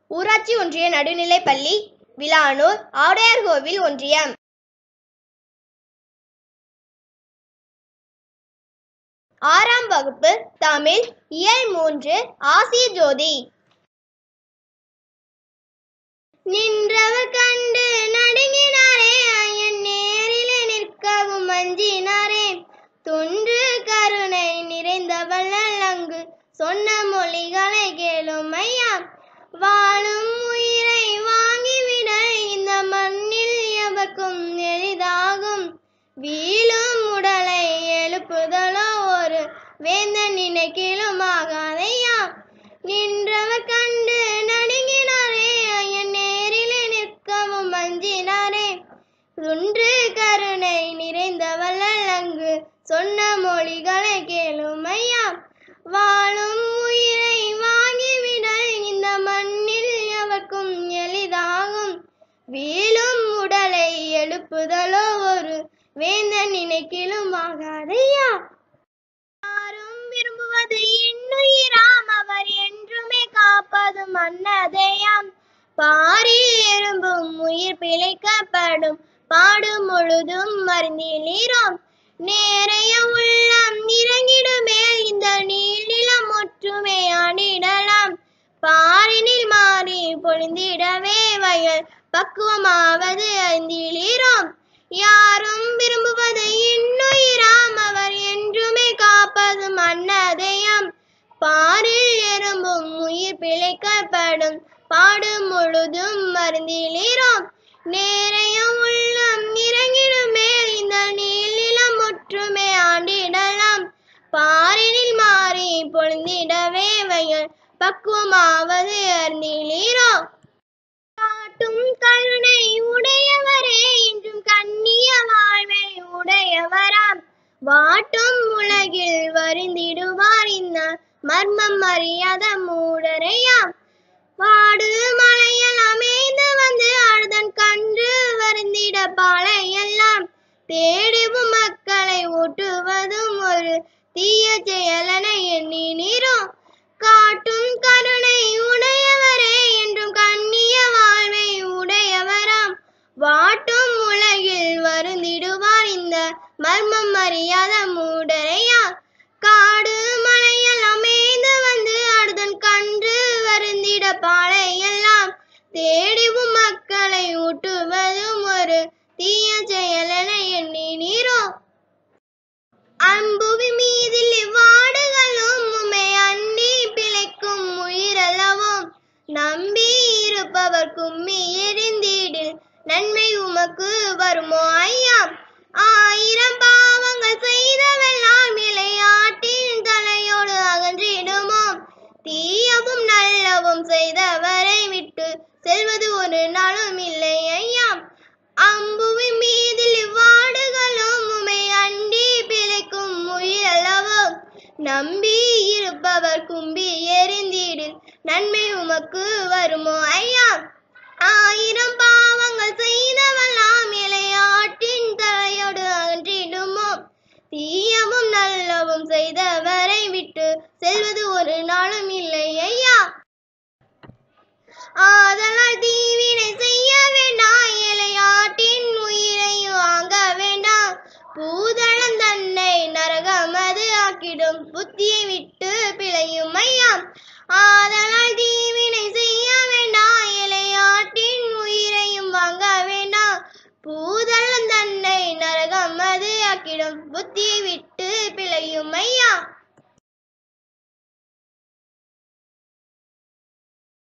ஊராட்சி ஒன்றிய நடுநிலைப்பள்ளி விளானூர் ஆவுடையார்கோவில் ஒன்றியம் ஆறாம் வகுப்பு தமிழ் இயல் மூன்று ஆசிய ஜோதி நின்றவர் கண்டு நடுங்கினாரே ஐயன் நேரிலே நிற்கவும் அஞ்சினாரே தொன்று கருணை நிறைந்தவள் அங்கு சொன்ன மொழிகளை கேளும் ஐயா வாழும் உயிரை வாங்கிவிட இந்த மண்ணில் எவர்க்கும் எளிதாகும் வீழும் உடலை எழுப்புதலோ ஒரு வேந்தன் நினைக்கிலும் ஆகாதையா நின்றவர் கண்டு நடுங்கினாரே ஐயன் நேரிலே நிற்கவும் அஞ்சினாரே ஒன்று கருணை நிறைந்தவள் அங்கு சொன்ன மொழிகளை கேளும் ஐயா வாழும் உயிரை வாங்கிவிட இந்த மண்ணில் எவர்க்கும் எளிதாகும் வீழும் உடலை எழுப்புதலோ ஒரு வேந்தன் நினைக்கிலும் ஆகாதையா யாரும் விரும்புவது இன்னுயிராம் அவர் என்றுமே காப்பது மன்னதையாம் பாரில் எறும்பும் உயிர் பிழைக்கப்படும் பாடும் முழுதும் மருந்திலீரோம் நேரைய உள்ளம் இறங்கிடுமே இந்த நீளிலம் ஒற்றுமை ஆண்டிடலாம் பாரினில் மாறி பொழிந்திடவே வயல் பக்குவமாவது அறிந்திலீரோம் யாரும் விரும்புவது இன்னுயிராம் அவர் என்றுமே காப்பது மன்னதையாம் பாரில் எறும்பும் உயிர் பிழைக்கப்படும் பாடு முழுதும் மருந்திலீரோம் நேரைய உள்ளம் இறங்கிடுமே இந்த நீளிலம் ஒற்றுமை ஆண்டிடலாம் பாரினில் மாறி பொழுந்திடவே வயல் பக்குவமாவது அறிந்திலீரோம் காட்டும் கருணை உடையவரே இன்றும் கண்ணிய வாழ்வை உடையவராம் வாட்டும் உலகில் வருந்திடுவார் இந்த மர்மம் அறியாத மூடரையாம் வாடு மலையில் அமைந்து வந்து அழுதன் கன்று வருந்திட பாலையெல்லாம் தேடிவும் மக்களை ஓட்டுவதும் ஒரு தீய செயலென எண்ணி நீரும் காட்டும் கருணை உடையவரே என்றும் கண்ணிய வாழ்வை உடையவராம் வாட்டும் உலகில் வருந்திடுவார் இந்த மர்மம் அறியாத மூடரையா காடு மலையில் அமைந்து வந்து அடுதன் கன்று வருந்திட பாலையெல்லாம் தேடிவும் மக்களை ஊட்டுவதும் ஒரு தீய செயலென எண்ணி நீரோ அன்புவி மீதில் இவ்வாடுகளும் உமை அண்டி பிழைக்கும் உயிரளவும் நம்பி இருப்பவர் கும்மி எரிந்திடில் நன்மை உமக்கு வருமோ ஐயா ஆயிரம் பாவங்கள் செய்தவெல்லாம் விளையாட்டின் தலையோடு அகன்றிடுமோ தீயவும் நல்லவும் செய்தவரை விட்டு செல்வது ஒரு நாளும் இல்லை ஐயா அம்புவி மீதில் இவ்வாடுகளும் உமை அண்டி பிழைக்கும் உயிரளவும் நம்பி இருப்பவர் கும்பி எரிந்திடில் நன்மை உமக்கு வருமோ ஐயா ஆயிரம் பாவங்கள் செய்தவெல்லாம் இளையாட்டின் தலையோடு அகன்றிடுமோ தீயவும் நல்லவும் செய்தவரை விட்டு செல்வது ஒரு நாளும் இல்லை ஐயா ஆதலால் தீவினை செய்ய வேண்டாம் இளையாட்டின் உயிரை வாங்க வேண்டாம் பூதளம் தன்னை நரகமது ஆக்கிடும் புத்தியை விட்டு பிழையும் ஐயா ஆதலால் தீவினை செய்ய வேண்டாம் இளையாட்டின் உயிரையும் வாங்க வேண்டாம் பூதளம் தன்னை நரகம் அது ஆக்கிடும் புத்தியை விட்டு பிழையும் ஐயா